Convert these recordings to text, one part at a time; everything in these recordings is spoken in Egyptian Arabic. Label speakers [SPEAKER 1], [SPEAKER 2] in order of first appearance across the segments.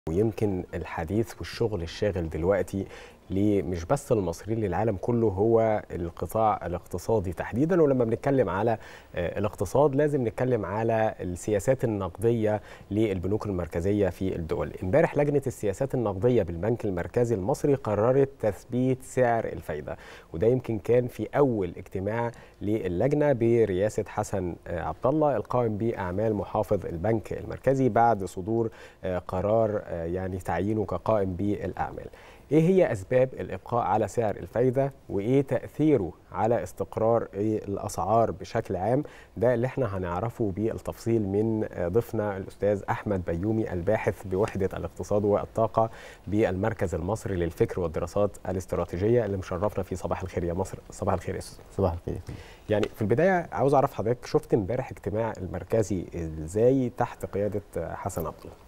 [SPEAKER 1] ويمكن الحديث والشغل الشاغل دلوقتي ليه مش بس المصريين للعالم كله هو القطاع الاقتصادي تحديدا ولما بنتكلم على الاقتصاد لازم نتكلم على السياسات النقديه للبنوك المركزيه في الدول امبارح لجنه السياسات النقديه بالبنك المركزي المصري قررت تثبيت سعر الفايده وده يمكن كان في اول اجتماع للجنه برئاسه حسن عبد الله القائم باعمال محافظ البنك المركزي بعد صدور قرار يعني تعيينه كقائم بالاعمال ايه هي اسباب الابقاء على سعر الفايده وايه تاثيره على استقرار الاسعار بشكل عام ده اللي احنا هنعرفه بالتفصيل من ضيفنا الاستاذ احمد بيومي الباحث بوحده الاقتصاد والطاقه بالمركز المصري للفكر والدراسات الاستراتيجيه اللي مشرفنا في صباح الخير يا مصر صباح الخير يا استاذ
[SPEAKER 2] صباح الخير
[SPEAKER 1] يعني في البدايه عاوز اعرف حضرتك شفت امبارح اجتماع المركزي ازاي تحت قياده حسن عبد الله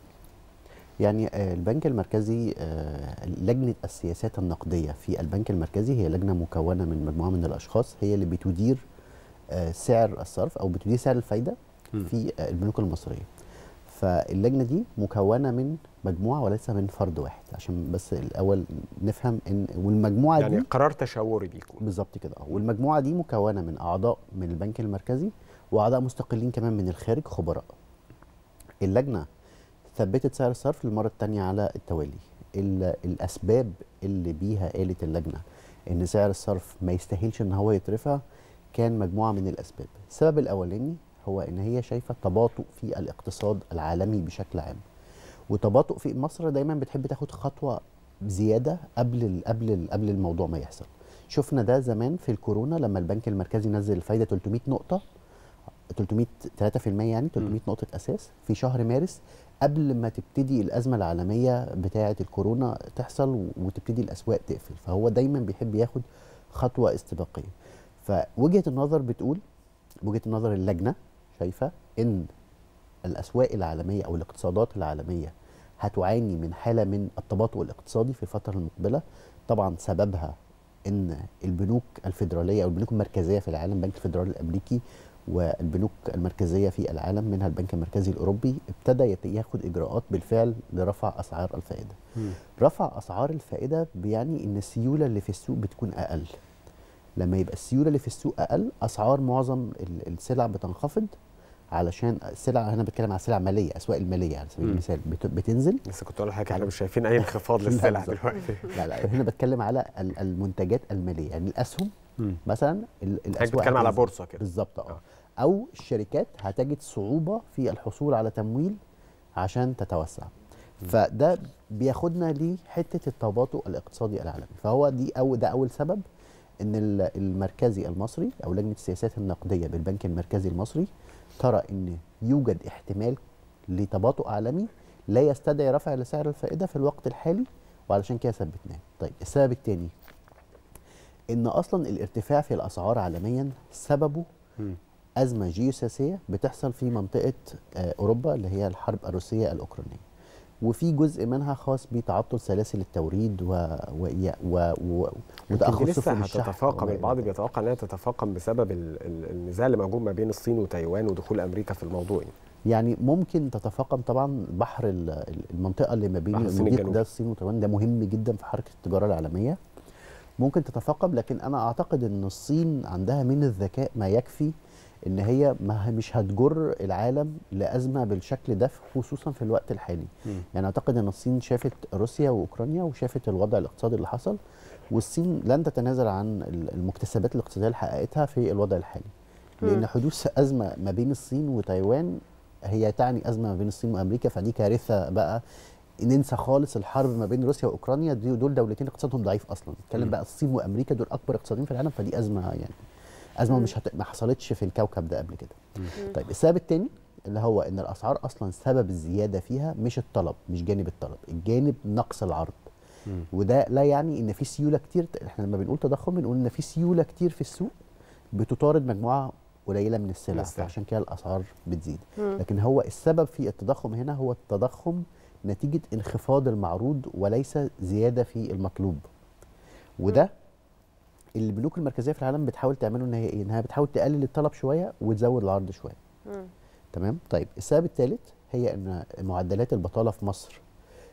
[SPEAKER 2] يعني البنك المركزي لجنة السياسات النقدية في البنك المركزي هي لجنة مكونة من مجموعة من الأشخاص هي اللي بتدير سعر الصرف أو بتدير سعر الفايدة في البنوك المصرية فاللجنة دي مكونة من مجموعة وليس من فرد واحد عشان بس الأول نفهم إن والمجموعة
[SPEAKER 1] يعني
[SPEAKER 2] دي
[SPEAKER 1] قرار تشاوري بيكون
[SPEAKER 2] بالظبط كده والمجموعة دي مكونة من أعضاء من البنك المركزي وأعضاء مستقلين كمان من الخارج خبراء اللجنة ثبتت سعر الصرف للمره الثانيه على التوالي الاسباب اللي بيها قالت اللجنه ان سعر الصرف ما يستاهلش ان هو يترفع كان مجموعه من الاسباب السبب الاولاني هو ان هي شايفه تباطؤ في الاقتصاد العالمي بشكل عام وتباطؤ في مصر دايما بتحب تاخد خطوه زياده قبل ال قبل ال قبل الموضوع ما يحصل شفنا ده زمان في الكورونا لما البنك المركزي نزل الفايده 300 نقطه 300 3% يعني 300 نقطه اساس في شهر مارس قبل ما تبتدي الازمه العالميه بتاعه الكورونا تحصل وتبتدي الاسواق تقفل فهو دايما بيحب ياخد خطوه استباقيه فوجهه النظر بتقول وجهه النظر اللجنه شايفه ان الاسواق العالميه او الاقتصادات العالميه هتعاني من حاله من التباطؤ الاقتصادي في الفتره المقبله طبعا سببها ان البنوك الفيدراليه او البنوك المركزيه في العالم البنك الفيدرالي الامريكي والبنوك المركزيه في العالم منها البنك المركزي الاوروبي ابتدى ياخد اجراءات بالفعل لرفع اسعار الفائده. م. رفع اسعار الفائده بيعني ان السيوله اللي في السوق بتكون اقل. لما يبقى السيوله اللي في السوق اقل اسعار معظم السلع بتنخفض علشان السلع هنا بتكلم على سلع ماليه اسواق الماليه على سبيل المثال بتنزل
[SPEAKER 1] لسه كنت اقول لحضرتك احنا مش شايفين اي انخفاض للسلع دلوقتي
[SPEAKER 2] لا لا هنا بتكلم على المنتجات الماليه يعني الاسهم
[SPEAKER 1] مم.
[SPEAKER 2] مثلا
[SPEAKER 1] الاسواق بتتكلم على بورصه كده
[SPEAKER 2] بالظبط اه او الشركات هتجد صعوبه في الحصول على تمويل عشان تتوسع فده بياخدنا لحته التباطؤ الاقتصادي العالمي فهو دي او ده اول سبب ان المركزي المصري او لجنه السياسات النقديه بالبنك المركزي المصري ترى ان يوجد احتمال لتباطؤ عالمي لا يستدعي رفع لسعر الفائده في الوقت الحالي وعلشان كده ثبتناه طيب السبب الثاني ان اصلا الارتفاع في الاسعار عالميا سببه م. ازمه جيوسياسيه بتحصل في منطقه اوروبا اللي هي الحرب الروسيه الاوكرانيه وفي جزء منها خاص بتعطل سلاسل التوريد و و و, و...
[SPEAKER 1] وتاخر لسه هتتفاقم البعض بيتوقع انها تتفاقم بسبب النزاع اللي موجود ما بين الصين وتايوان ودخول امريكا في الموضوع
[SPEAKER 2] يعني ممكن تتفاقم طبعا بحر المنطقه اللي ما بين
[SPEAKER 1] المضيق
[SPEAKER 2] ده الصين وتايوان ده مهم جدا في حركه التجاره العالميه ممكن تتفاقم لكن انا اعتقد ان الصين عندها من الذكاء ما يكفي ان هي ما مش هتجر العالم لازمه بالشكل ده خصوصا في الوقت الحالي م. يعني اعتقد ان الصين شافت روسيا واوكرانيا وشافت الوضع الاقتصادي اللي حصل والصين لن تتنازل عن المكتسبات الاقتصاديه اللي حققتها في الوضع الحالي م. لان حدوث ازمه ما بين الصين وتايوان هي تعني ازمه ما بين الصين وامريكا فدي كارثه بقى ننسى خالص الحرب ما بين روسيا واوكرانيا دي دول دولتين اقتصادهم ضعيف اصلا نتكلم بقى الصين وامريكا دول اكبر اقتصادين في العالم فدي ازمه يعني ازمه مش هت... ما حصلتش في الكوكب ده قبل كده طيب السبب الثاني اللي هو ان الاسعار اصلا سبب الزياده فيها مش الطلب مش جانب الطلب الجانب نقص العرض مم. وده لا يعني ان في سيوله كتير احنا لما بنقول تضخم بنقول ان في سيوله كتير في السوق بتطارد مجموعه قليله من السلع عشان كده الاسعار بتزيد مم. لكن هو السبب في التضخم هنا هو التضخم نتيجه انخفاض المعروض وليس زياده في المطلوب وده اللي البنوك المركزيه في العالم بتحاول تعمله ان هي ايه؟ انها بتحاول تقلل الطلب شويه وتزود العرض شويه. تمام؟ طيب السبب الثالث هي ان معدلات البطاله في مصر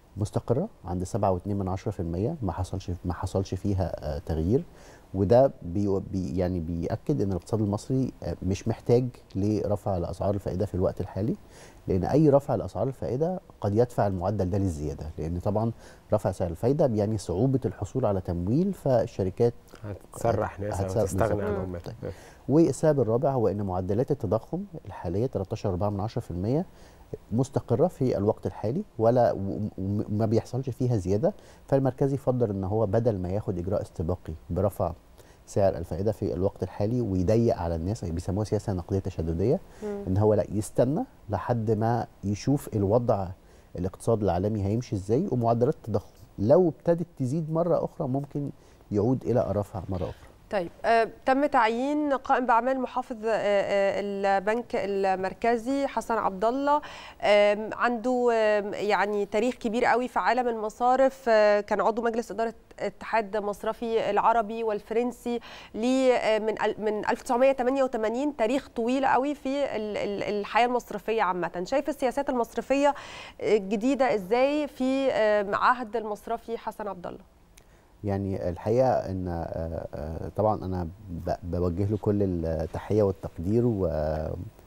[SPEAKER 2] مستقره عند 7.2 من 10% ما حصلش ما حصلش فيها آه، تغيير وده بي بي يعني بيأكد ان الاقتصاد المصري آه، مش محتاج لرفع الاسعار الفائده في الوقت الحالي لان اي رفع لاسعار الفائده قد يدفع المعدل ده للزياده لان طبعا رفع سعر الفايده بيعني صعوبه الحصول على تمويل فالشركات
[SPEAKER 1] هتسرح ناس او
[SPEAKER 2] هتسرح
[SPEAKER 1] تستغنى
[SPEAKER 2] بالظبط.
[SPEAKER 1] عن عمالها
[SPEAKER 2] طيب. والسبب الرابع هو ان معدلات التضخم الحاليه 13.4% مستقره في الوقت الحالي ولا و- وما بيحصلش فيها زياده فالمركزي فضل ان هو بدل ما ياخد اجراء استباقي برفع سعر الفائده في الوقت الحالي ويضيق على الناس بيسموها سياسه نقديه تشدديه ان هو لا يستنى لحد ما يشوف الوضع الاقتصاد العالمي هيمشي ازاي ومعدلات التضخم لو ابتدت تزيد مره اخرى ممكن يعود الى الرفع مره اخرى
[SPEAKER 3] طيب آه، تم تعيين قائم باعمال محافظ آه، آه، البنك المركزي حسن عبد الله آم، عنده آم، يعني تاريخ كبير قوي في عالم المصارف آه، كان عضو مجلس اداره اتحاد مصرفي العربي والفرنسي ليه آه، من ال- من 1988 تاريخ طويل قوي في ال- ال- الحياه المصرفيه عامه شايف السياسات المصرفيه الجديده ازاي في آم، عهد المصرفي حسن عبد الله
[SPEAKER 2] يعني الحقيقه ان آه، آه، طبعا انا ب- بوجه له كل التحيه والتقدير و-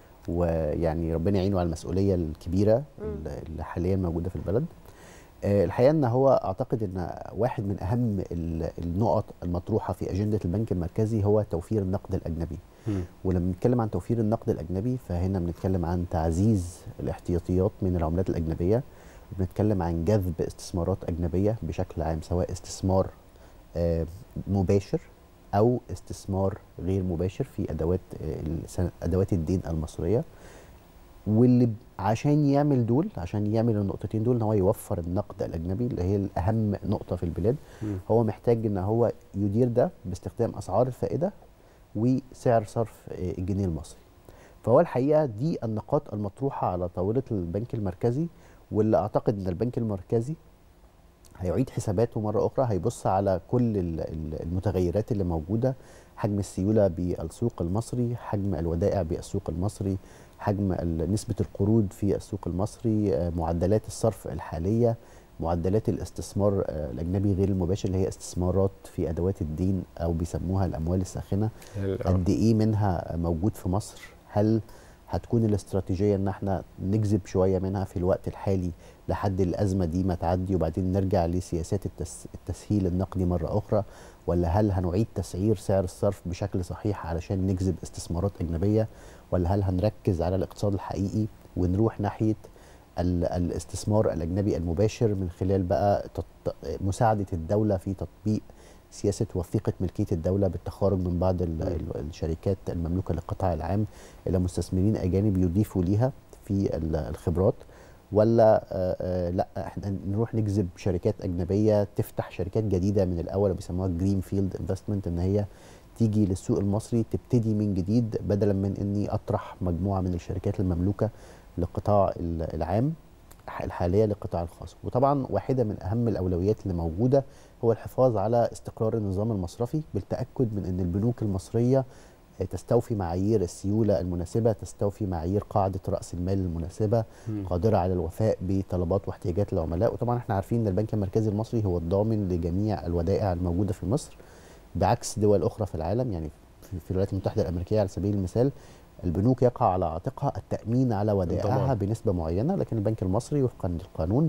[SPEAKER 2] ويعني ربنا يعينه على المسؤوليه الكبيره اللي حاليا موجوده في البلد آه، الحقيقه ان هو اعتقد ان واحد من اهم ال- النقط المطروحه في اجنده البنك المركزي هو توفير النقد الاجنبي ولما بنتكلم عن توفير النقد الاجنبي فهنا بنتكلم عن تعزيز الاحتياطيات من العملات الاجنبيه وبنتكلم عن جذب استثمارات اجنبيه بشكل عام سواء استثمار آه، مباشر او استثمار غير مباشر في ادوات آه، السن- ادوات الدين المصريه واللي ب- عشان يعمل دول عشان يعمل النقطتين دول ان هو يوفر النقد الاجنبي اللي هي الاهم نقطه في البلاد
[SPEAKER 1] مم.
[SPEAKER 2] هو محتاج ان هو يدير ده باستخدام اسعار الفائده وسعر صرف آه، الجنيه المصري فهو الحقيقه دي النقاط المطروحه على طاوله البنك المركزي واللي اعتقد ان البنك المركزي هيعيد حساباته مره اخرى هيبص على كل ال- ال- المتغيرات اللي موجوده حجم السيوله بالسوق المصري حجم الودائع بالسوق المصري حجم ال- نسبه القروض في السوق المصري آه، معدلات الصرف الحاليه معدلات الاستثمار آه، الاجنبي غير المباشر اللي هي استثمارات في ادوات الدين او بيسموها الاموال الساخنه قد ايه منها موجود في مصر هل هتكون الاستراتيجيه ان احنا نجذب شويه منها في الوقت الحالي لحد الازمه دي ما تعدي وبعدين نرجع لسياسات التس التسهيل النقدي مره اخرى ولا هل هنعيد تسعير سعر الصرف بشكل صحيح علشان نجذب استثمارات اجنبيه ولا هل هنركز على الاقتصاد الحقيقي ونروح ناحيه ال- الاستثمار الاجنبي المباشر من خلال بقى تط- مساعده الدوله في تطبيق سياسه وثيقه ملكيه الدوله بالتخارج من بعض ال- ال- الشركات المملوكه للقطاع العام الى مستثمرين اجانب يضيفوا ليها في ال- الخبرات ولا آه، آه، لا احنا نروح نجذب شركات اجنبيه تفتح شركات جديده من الاول اللي بيسموها جرين فيلد انفستمنت ان هي تيجي للسوق المصري تبتدي من جديد بدلا من اني اطرح مجموعه من الشركات المملوكه للقطاع ال- العام الحاليه للقطاع الخاص وطبعا واحده من اهم الاولويات اللي موجوده هو الحفاظ على استقرار النظام المصرفي بالتاكد من ان البنوك المصريه تستوفي معايير السيوله المناسبه تستوفي معايير قاعده راس المال المناسبه
[SPEAKER 1] مم.
[SPEAKER 2] قادره على الوفاء بطلبات واحتياجات العملاء وطبعا احنا عارفين ان البنك المركزي المصري هو الضامن لجميع الودائع الموجوده في مصر بعكس دول اخرى في العالم يعني في في الولايات المتحده الامريكيه على سبيل المثال البنوك يقع على عاتقها التامين على ودائعها
[SPEAKER 1] الضمان.
[SPEAKER 2] بنسبه معينه لكن البنك المصري وفقا للقانون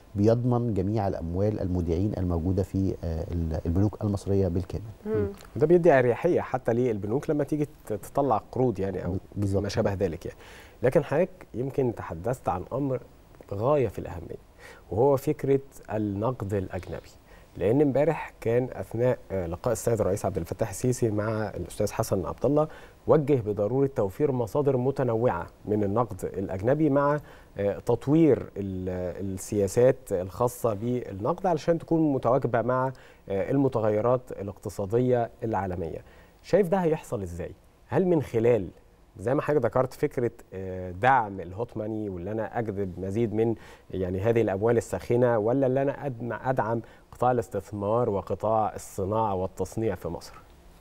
[SPEAKER 2] بيضمن جميع الاموال المودعين الموجوده في آه، ال- البنوك المصريه بالكامل
[SPEAKER 3] مم.
[SPEAKER 1] ده بيدي اريحيه حتى للبنوك لما تيجي ت- تطلع قروض يعني او
[SPEAKER 2] بالظبط.
[SPEAKER 1] ما شابه ذلك يعني لكن حضرتك يمكن تحدثت عن امر غايه في الاهميه وهو فكره النقد الاجنبي لان امبارح كان اثناء آه، لقاء السيد الرئيس عبد الفتاح السيسي مع الاستاذ حسن عبد الله وجه بضروره توفير مصادر متنوعه من النقد الاجنبي مع آه، تطوير ال- السياسات الخاصه بالنقد علشان تكون متواكبه مع آه، المتغيرات الاقتصاديه العالميه. شايف ده هيحصل ازاي؟ هل من خلال زي ما حضرتك ذكرت فكره آه، دعم الهوت ماني واللي انا اجذب مزيد من يعني هذه الاموال الساخنه ولا اللي انا أدم- ادعم قطاع الاستثمار وقطاع الصناعه والتصنيع في مصر؟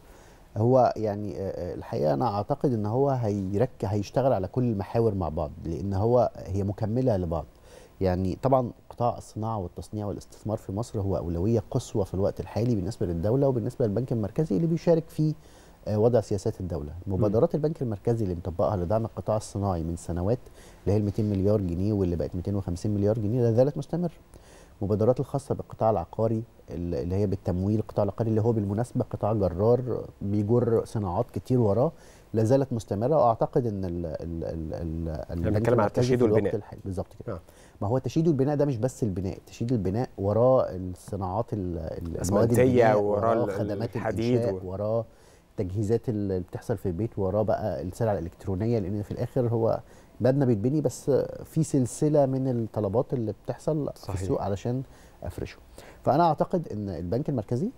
[SPEAKER 2] هو يعني آه، آه، الحقيقه انا اعتقد ان هو هيرك هيشتغل على كل المحاور مع بعض لان هو هي مكمله لبعض يعني طبعا قطاع الصناعه والتصنيع والاستثمار في مصر هو اولويه قصوى في الوقت الحالي بالنسبه للدوله وبالنسبه للبنك المركزي اللي بيشارك في آه، وضع سياسات الدوله مبادرات البنك المركزي اللي مطبقها لدعم القطاع الصناعي من سنوات اللي هي ال 200 مليار جنيه واللي بقت 250 مليار جنيه لا زالت مستمره مبادرات الخاصه بالقطاع العقاري اللي هي بالتمويل القطاع العقاري اللي هو بالمناسبه قطاع جرار بيجر صناعات كتير وراه لا زالت مستمره واعتقد ان ال ال ال ال البنك
[SPEAKER 1] بنتكلم على
[SPEAKER 2] المركزي
[SPEAKER 1] التشييد
[SPEAKER 2] في الوقت
[SPEAKER 1] والبناء.
[SPEAKER 2] الحالي بالظبط كده
[SPEAKER 1] آه.
[SPEAKER 2] ما هو التشييد والبناء ده مش بس البناء تشييد البناء وراه الصناعات ال- ال- المواد
[SPEAKER 1] أسمنتية،
[SPEAKER 2] البناء
[SPEAKER 1] وراه ال-
[SPEAKER 2] خدمات
[SPEAKER 1] الحديد
[SPEAKER 2] الإنشاء
[SPEAKER 1] و-
[SPEAKER 2] وراه التجهيزات اللي بتحصل في البيت وراه بقى السلع الالكترونيه لان في الاخر هو مبنى بيتبني بس في سلسله من الطلبات اللي بتحصل
[SPEAKER 1] صحيح.
[SPEAKER 2] في السوق علشان افرشه فانا اعتقد ان البنك المركزي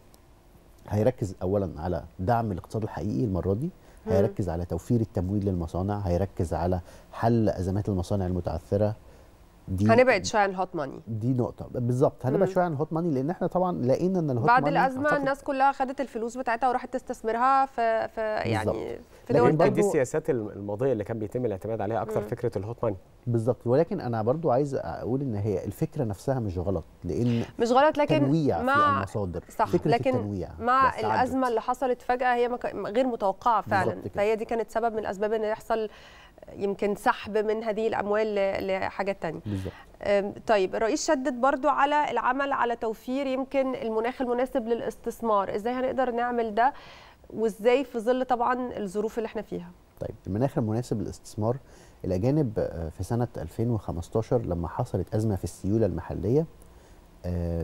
[SPEAKER 2] هيركز اولا على دعم الاقتصاد الحقيقي المره دي
[SPEAKER 3] مم.
[SPEAKER 2] هيركز على توفير التمويل للمصانع هيركز على حل ازمات المصانع المتعثره دي
[SPEAKER 3] هنبعد شويه عن الهوت ماني
[SPEAKER 2] دي نقطه بالظبط هنبعد
[SPEAKER 3] مم.
[SPEAKER 2] شويه عن الهوت ماني لان احنا طبعا لقينا ان الهوت
[SPEAKER 3] بعد
[SPEAKER 2] ماني
[SPEAKER 3] الازمه
[SPEAKER 2] أعتقد-
[SPEAKER 3] الناس كلها خدت الفلوس بتاعتها وراحت تستثمرها في في يعني في
[SPEAKER 2] لكن
[SPEAKER 3] دول
[SPEAKER 1] يمكن
[SPEAKER 2] برضو-
[SPEAKER 1] دي
[SPEAKER 3] تانية
[SPEAKER 1] السياسات الم- الماضيه اللي كان بيتم الاعتماد عليها اكثر
[SPEAKER 3] مم.
[SPEAKER 1] فكره الهوت ماني
[SPEAKER 2] بالظبط ولكن انا برضو عايز اقول ان هي الفكره نفسها مش غلط لان
[SPEAKER 3] مش غلط لكن
[SPEAKER 2] تنويع في
[SPEAKER 3] مع
[SPEAKER 2] المصادر
[SPEAKER 3] صح
[SPEAKER 2] فكره
[SPEAKER 3] لكن
[SPEAKER 2] التنويع
[SPEAKER 3] مع
[SPEAKER 1] بس عدت.
[SPEAKER 3] الازمه اللي حصلت فجاه هي ما ك- غير متوقعه فعلا
[SPEAKER 2] بالظبط كده.
[SPEAKER 3] فهي دي كانت سبب من الاسباب ان يحصل يمكن سحب من هذه الاموال ل- لحاجات تانية
[SPEAKER 2] بالظبط
[SPEAKER 3] أم، طيب الرئيس شدد برضو على العمل على توفير يمكن المناخ المناسب للاستثمار ازاي هنقدر نعمل ده وازاي في ظل طبعا الظروف اللي احنا فيها
[SPEAKER 2] طيب المناخ المناسب للاستثمار الاجانب آه، في سنه 2015 لما حصلت ازمه في السيوله المحليه آه،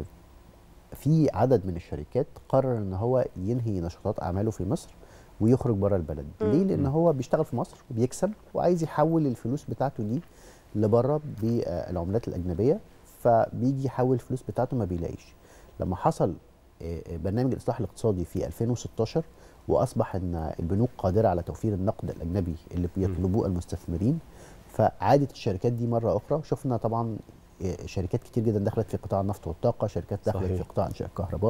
[SPEAKER 2] في عدد من الشركات قرر ان هو ينهي نشاطات اعماله في مصر ويخرج بره البلد
[SPEAKER 3] مم.
[SPEAKER 2] ليه لان
[SPEAKER 1] مم.
[SPEAKER 2] هو بيشتغل في مصر وبيكسب وعايز يحول الفلوس بتاعته دي لبره بالعملات الاجنبيه فبيجي يحول الفلوس بتاعته ما بيلاقيش لما حصل آه، آه، برنامج الاصلاح الاقتصادي في 2016 واصبح ان البنوك قادره على توفير النقد الاجنبي اللي بيطلبوه المستثمرين فعادت الشركات دي مره اخرى شفنا طبعا آه، شركات كتير جدا دخلت في قطاع النفط والطاقه شركات دخلت
[SPEAKER 1] صحيح.
[SPEAKER 2] في قطاع انشاء الكهرباء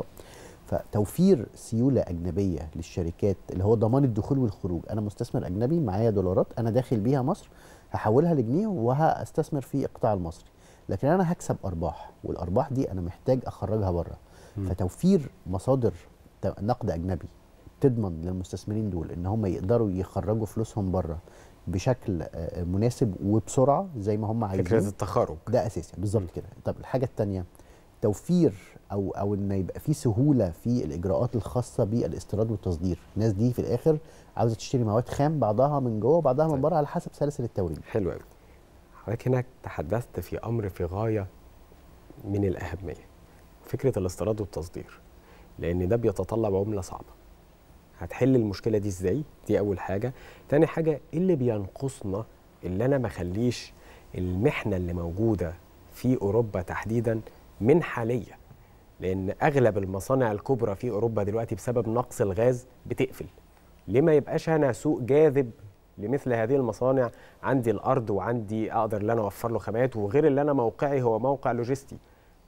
[SPEAKER 2] فتوفير سيوله اجنبيه للشركات اللي هو ضمان الدخول والخروج انا مستثمر اجنبي معايا دولارات انا داخل بيها مصر هحولها لجنيه وهستثمر في القطاع المصري لكن انا هكسب ارباح والارباح دي انا محتاج اخرجها بره
[SPEAKER 1] مم.
[SPEAKER 2] فتوفير مصادر ت- نقد اجنبي تضمن للمستثمرين دول ان هم يقدروا يخرجوا فلوسهم بره بشكل آه، مناسب وبسرعه زي ما هم عايزين
[SPEAKER 1] فكره التخارج
[SPEAKER 2] ده اساسي بالظبط كده طب الحاجه الثانيه توفير او او ان يبقى في سهوله في الاجراءات الخاصه بالاستيراد والتصدير الناس دي في الاخر عاوزه تشتري مواد خام بعضها من جوه وبعضها من
[SPEAKER 1] طيب.
[SPEAKER 2] بره على حسب سلاسل التوريد
[SPEAKER 1] حلو قوي حضرتك هنا تحدثت في امر في غايه من الاهميه فكره الاستيراد والتصدير لان ده بيتطلب عمله صعبه هتحل المشكله دي ازاي دي اول حاجه تاني حاجه ايه اللي بينقصنا اللي انا ما اخليش المحنه اللي موجوده في اوروبا تحديدا منحه ليا لان اغلب المصانع الكبرى في اوروبا دلوقتي بسبب نقص الغاز بتقفل ليه ما يبقاش انا سوق جاذب لمثل هذه المصانع عندي الارض وعندي اقدر ان انا اوفر له خامات وغير اللي انا موقعي هو موقع لوجستي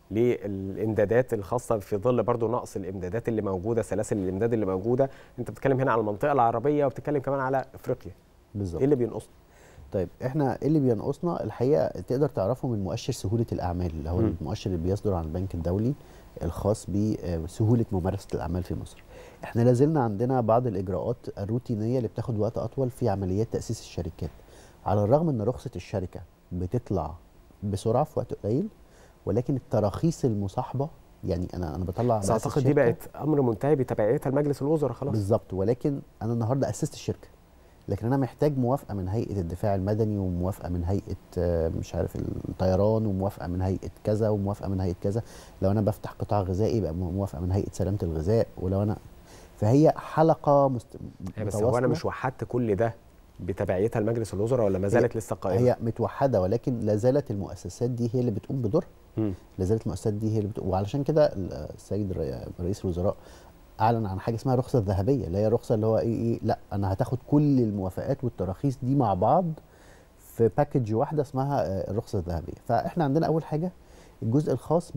[SPEAKER 1] للامدادات الخاصه في ظل برضو نقص الامدادات اللي موجوده سلاسل الامداد اللي موجوده انت بتتكلم هنا على المنطقه العربيه وبتتكلم كمان على افريقيا
[SPEAKER 2] بالظبط
[SPEAKER 1] ايه اللي بينقصنا
[SPEAKER 2] طيب احنا ايه اللي بينقصنا الحقيقه تقدر تعرفه من مؤشر سهوله الاعمال اللي هو
[SPEAKER 1] مم.
[SPEAKER 2] المؤشر اللي بيصدر عن البنك الدولي الخاص بسهوله ممارسه الاعمال في مصر احنا لازلنا عندنا بعض الاجراءات الروتينيه اللي بتاخد وقت اطول في عمليات تاسيس الشركات على الرغم ان رخصه الشركه بتطلع بسرعه في وقت قليل ولكن التراخيص المصاحبه يعني انا انا بطلع
[SPEAKER 1] بس
[SPEAKER 2] مؤسس
[SPEAKER 1] اعتقد دي
[SPEAKER 2] شركة
[SPEAKER 1] بقت امر منتهي بتبعيتها لمجلس الوزراء خلاص
[SPEAKER 2] بالظبط ولكن انا النهارده اسست الشركه لكن انا محتاج موافقه من هيئه الدفاع المدني وموافقه من هيئه آه، مش عارف الطيران وموافقه من هيئه كذا وموافقه من هيئه كذا لو انا بفتح قطاع غذائي يبقى موافقه من هيئه سلامه الغذاء ولو انا فهي حلقه مست...
[SPEAKER 1] هي بس هو انا
[SPEAKER 2] متواصلة.
[SPEAKER 1] مش وحدت كل ده بتبعيتها لمجلس الوزراء ولا ما زالت لسه قائمه
[SPEAKER 2] هي متوحده ولكن لا زالت المؤسسات دي هي اللي بتقوم بدورها
[SPEAKER 1] مم.
[SPEAKER 2] لا زالت المؤسسات دي هي اللي بتقوم وعلشان كده السيد الرئي- رئيس الوزراء اعلن عن حاجه اسمها رخصه ذهبيه اللي هي الرخصه اللي هو ايه ايه لا انا هتاخد كل الموافقات والتراخيص دي مع بعض في باكج واحده اسمها آه، الرخصه الذهبيه فاحنا عندنا اول حاجه الجزء الخاص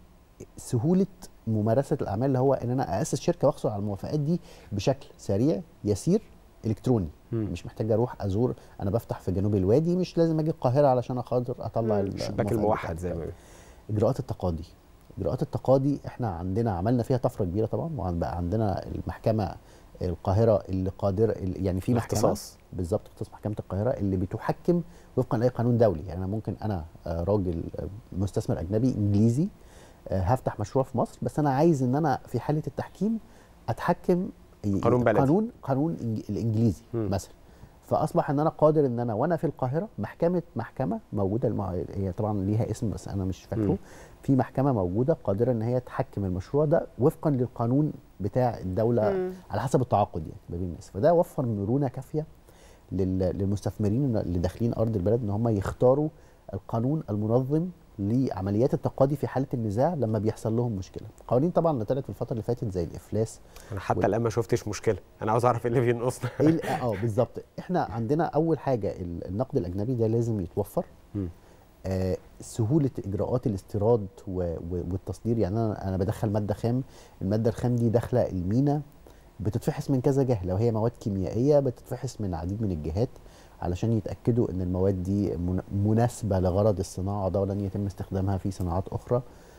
[SPEAKER 2] بسهوله ممارسه الاعمال اللي هو ان انا اسس شركه واحصل على الموافقات دي بشكل سريع يسير الكتروني
[SPEAKER 1] مم.
[SPEAKER 2] مش محتاج اروح ازور انا بفتح في جنوب الوادي مش لازم اجي القاهره علشان خاطر اطلع
[SPEAKER 3] مم.
[SPEAKER 1] الشباك
[SPEAKER 2] الموافقات
[SPEAKER 1] الموحد
[SPEAKER 2] بتاعتي.
[SPEAKER 1] زي ما بيقولوا
[SPEAKER 2] اجراءات التقاضي اجراءات التقاضي احنا عندنا عملنا فيها طفره كبيره طبعا وبقى عندنا المحكمه القاهره اللي قادره اللي يعني في محكمه
[SPEAKER 1] الاختصاص.
[SPEAKER 2] بالظبط اختصاص محكمه القاهره اللي بتحكم وفقا لاي قانون دولي يعني انا ممكن انا آه، راجل آه، مستثمر اجنبي انجليزي آه، هفتح مشروع في مصر بس انا عايز ان انا في حاله التحكيم اتحكم ي-
[SPEAKER 1] قانون بلدي.
[SPEAKER 2] قانون قانون إنج- الانجليزي
[SPEAKER 1] مم.
[SPEAKER 2] مثلا فاصبح ان انا قادر ان انا وانا في القاهره محكمه محكمه موجوده المع... هي طبعا ليها اسم بس انا مش
[SPEAKER 1] مم.
[SPEAKER 2] فاكره في محكمه موجوده قادره ان هي تحكم المشروع ده وفقا للقانون بتاع الدوله
[SPEAKER 3] مم.
[SPEAKER 2] على حسب التعاقد يعني ما بين الناس فده وفر مرونه كافيه لل- للمستثمرين اللي داخلين ارض البلد ان هم يختاروا القانون المنظم لعمليات التقاضي في حاله النزاع لما بيحصل لهم مشكله. قوانين طبعا اللي طلعت في الفتره اللي فاتت زي الافلاس
[SPEAKER 1] انا حتى
[SPEAKER 2] وال-
[SPEAKER 1] الان ما شفتش مشكله انا عاوز اعرف ايه اللي بينقصنا
[SPEAKER 2] ايه ال- اه بالظبط احنا عندنا اول حاجه ال- النقد الاجنبي ده لازم يتوفر
[SPEAKER 1] مم.
[SPEAKER 2] آه سهوله اجراءات الاستيراد و- و- والتصدير يعني انا انا بدخل ماده خام الماده الخام دي داخله المينا بتتفحص من كذا جهه لو هي مواد كيميائيه بتتفحص من العديد من الجهات علشان يتاكدوا ان المواد دي من- مناسبه لغرض الصناعه ده ولن يتم استخدامها في صناعات اخرى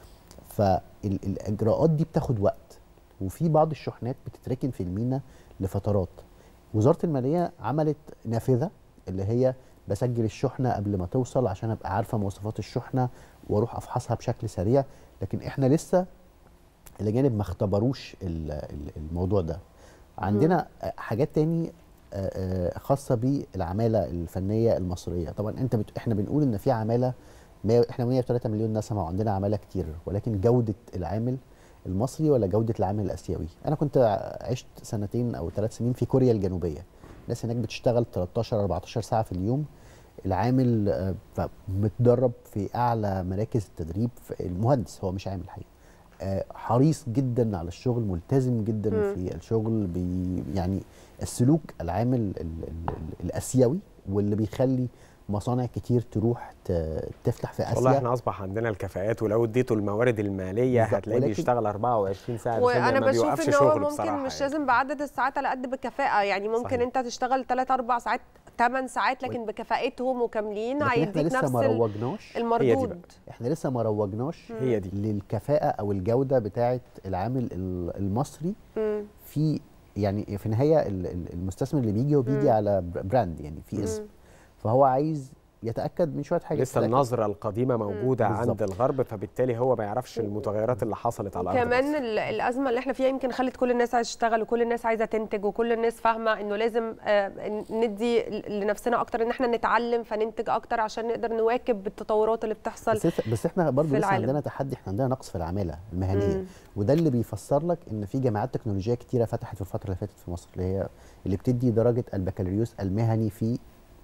[SPEAKER 2] فالاجراءات دي بتاخد وقت وفي بعض الشحنات بتتركن في المينا لفترات وزاره الماليه عملت نافذه اللي هي بسجل الشحنه قبل ما توصل عشان ابقى عارفه مواصفات الشحنه واروح افحصها بشكل سريع لكن احنا لسه الاجانب ما اختبروش ال- ال- الموضوع ده عندنا آه، حاجات تاني آه، آه، خاصه بالعماله الفنيه المصريه طبعا انت بت... احنا بنقول ان في عماله 100 احنا 103 مليون نسمه وعندنا عماله كتير ولكن جوده العامل المصري ولا جوده العامل الاسيوي انا كنت ع- عشت سنتين او ثلاث سنين في كوريا الجنوبيه الناس هناك بتشتغل 13 14 ساعه في اليوم العامل آه، ف- متدرب في اعلى مراكز التدريب في- المهندس هو مش عامل حقيقي آه، حريص جدا على الشغل ملتزم جدا
[SPEAKER 3] مم.
[SPEAKER 2] في الشغل بي يعني السلوك العامل ال ال ال الاسيوي واللي بيخلي مصانع كتير تروح ت- تفتح في اسيا
[SPEAKER 1] والله احنا اصبح عندنا الكفاءات ولو اديته الموارد الماليه
[SPEAKER 2] بالظبط،
[SPEAKER 1] هتلاقيه
[SPEAKER 2] ولكن-
[SPEAKER 1] بيشتغل 24 ساعه
[SPEAKER 3] وانا
[SPEAKER 1] ما
[SPEAKER 3] بشوف
[SPEAKER 1] بيوقفش
[SPEAKER 3] ان هو
[SPEAKER 1] شغل
[SPEAKER 3] ممكن
[SPEAKER 1] بصراحه
[SPEAKER 3] مش
[SPEAKER 1] يعني.
[SPEAKER 3] لازم بعدد الساعات على قد بالكفاءه يعني ممكن
[SPEAKER 1] صحيح.
[SPEAKER 3] انت تشتغل 3 4 ساعات 8 ساعات لكن بكفاءتهم وكاملين
[SPEAKER 2] لكن احنا
[SPEAKER 3] هيديك
[SPEAKER 2] لسه
[SPEAKER 3] نفس
[SPEAKER 2] ما
[SPEAKER 3] ال-
[SPEAKER 2] روجناش
[SPEAKER 3] المردود
[SPEAKER 2] احنا لسه ما روجناش
[SPEAKER 1] هي دي
[SPEAKER 2] للكفاءه او الجوده بتاعه العامل ال- المصري
[SPEAKER 3] مم.
[SPEAKER 2] في يعني في النهايه ال- ال- المستثمر اللي بيجي هو بيجي
[SPEAKER 3] مم.
[SPEAKER 2] على بر- براند يعني في اسم
[SPEAKER 3] مم.
[SPEAKER 2] فهو عايز يتاكد من شويه حاجات
[SPEAKER 1] لسه
[SPEAKER 2] يتأكد-
[SPEAKER 1] النظره القديمه موجوده عند
[SPEAKER 2] بالظبط.
[SPEAKER 1] الغرب فبالتالي هو ما يعرفش المتغيرات اللي حصلت على ارض
[SPEAKER 3] وكمان
[SPEAKER 1] مصر.
[SPEAKER 3] ال- الازمه اللي احنا فيها يمكن خلت كل الناس عايزه تشتغل وكل الناس عايزه تنتج وكل الناس فاهمه انه لازم آه، ندي لنفسنا اكتر ان احنا نتعلم فننتج اكتر عشان نقدر نواكب التطورات اللي بتحصل
[SPEAKER 2] بس, بس احنا برضه
[SPEAKER 3] في
[SPEAKER 2] لسه
[SPEAKER 3] العالم.
[SPEAKER 2] عندنا تحدي احنا عندنا نقص في العماله المهنيه
[SPEAKER 3] مم.
[SPEAKER 2] وده اللي بيفسر لك ان في جامعات تكنولوجيه كتيره فتحت في الفتره اللي فاتت في مصر اللي هي اللي بتدي درجه البكالوريوس المهني في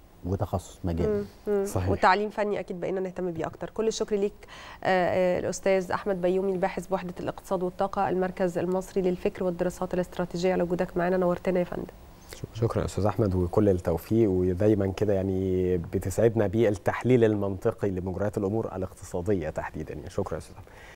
[SPEAKER 2] وتخصص مجال
[SPEAKER 3] مم. مم.
[SPEAKER 1] صحيح.
[SPEAKER 3] وتعليم فني اكيد بقينا نهتم بيه اكتر كل الشكر ليك آه، آه، الاستاذ احمد بيومي الباحث بوحده الاقتصاد والطاقه المركز المصري للفكر والدراسات الاستراتيجيه على وجودك معنا نورتنا يا فندم
[SPEAKER 1] شكرا يا استاذ احمد وكل التوفيق ودايما كده يعني بتسعدنا بالتحليل المنطقي لمجريات الامور الاقتصاديه تحديدا يعني شكرا يا استاذ احمد